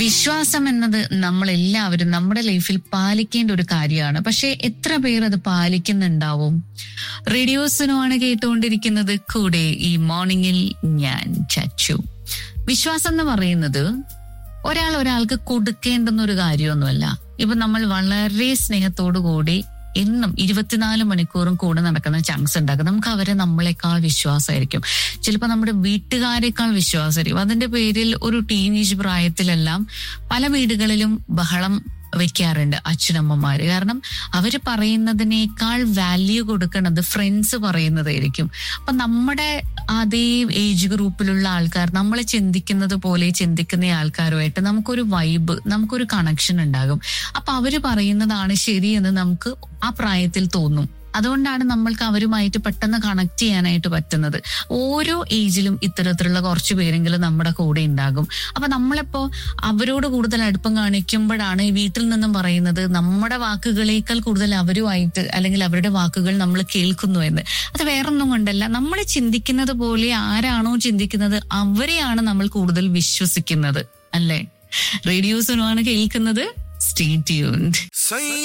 വിശ്വാസം എന്നത് നമ്മൾ എല്ലാവരും നമ്മുടെ ലൈഫിൽ പാലിക്കേണ്ട ഒരു കാര്യമാണ് പക്ഷെ എത്ര പേർ അത് പാലിക്കുന്നുണ്ടാവും റേഡിയോസിനുമാണ് കേട്ടുകൊണ്ടിരിക്കുന്നത് കൂടെ ഈ മോർണിംഗിൽ ഞാൻ ചച്ചു വിശ്വാസം എന്ന് പറയുന്നത് ഒരാൾ ഒരാൾക്ക് കൊടുക്കേണ്ടുന്ന ഒരു കാര്യമൊന്നുമല്ല ഇപ്പൊ നമ്മൾ വളരെ സ്നേഹത്തോടു കൂടി എന്നും ഇരുപത്തിനാല് മണിക്കൂറും കൂടെ നടക്കുന്ന ചങ്സ് ഉണ്ടാക്കും നമുക്ക് അവരെ നമ്മളെക്കാൾ വിശ്വാസമായിരിക്കും ചിലപ്പോൾ നമ്മുടെ വീട്ടുകാരെക്കാൾ വിശ്വാസമായിരിക്കും അതിന്റെ പേരിൽ ഒരു ടീനേജ് പ്രായത്തിലെല്ലാം പല വീടുകളിലും ബഹളം വെക്കാറുണ്ട് അച്ഛനമ്മമാര് കാരണം അവര് പറയുന്നതിനേക്കാൾ വാല്യൂ കൊടുക്കുന്നത് ഫ്രണ്ട്സ് പറയുന്നതായിരിക്കും അപ്പൊ നമ്മുടെ അതേ ഏജ് ഗ്രൂപ്പിലുള്ള ആൾക്കാർ നമ്മളെ ചിന്തിക്കുന്നത് പോലെ ചിന്തിക്കുന്ന ആൾക്കാരുമായിട്ട് നമുക്കൊരു വൈബ് നമുക്കൊരു കണക്ഷൻ ഉണ്ടാകും അപ്പൊ അവര് പറയുന്നതാണ് ശരിയെന്ന് നമുക്ക് ആ പ്രായത്തിൽ തോന്നും അതുകൊണ്ടാണ് നമ്മൾക്ക് അവരുമായിട്ട് പെട്ടെന്ന് കണക്ട് ചെയ്യാനായിട്ട് പറ്റുന്നത് ഓരോ ഏജിലും ഇത്തരത്തിലുള്ള കുറച്ച് പേരെങ്കിലും നമ്മുടെ കൂടെ ഉണ്ടാകും അപ്പൊ നമ്മളിപ്പോ അവരോട് കൂടുതൽ അടുപ്പം കാണിക്കുമ്പോഴാണ് ഈ വീട്ടിൽ നിന്നും പറയുന്നത് നമ്മുടെ വാക്കുകളേക്കാൾ കൂടുതൽ അവരുമായിട്ട് അല്ലെങ്കിൽ അവരുടെ വാക്കുകൾ നമ്മൾ കേൾക്കുന്നു എന്ന് അത് വേറൊന്നും കൊണ്ടല്ല നമ്മൾ ചിന്തിക്കുന്നത് പോലെ ആരാണോ ചിന്തിക്കുന്നത് അവരെയാണ് നമ്മൾ കൂടുതൽ വിശ്വസിക്കുന്നത് അല്ലേ റേഡിയോസിനുമാണ് കേൾക്കുന്നത് സ്റ്റേ ട്യൂൺഡ് Say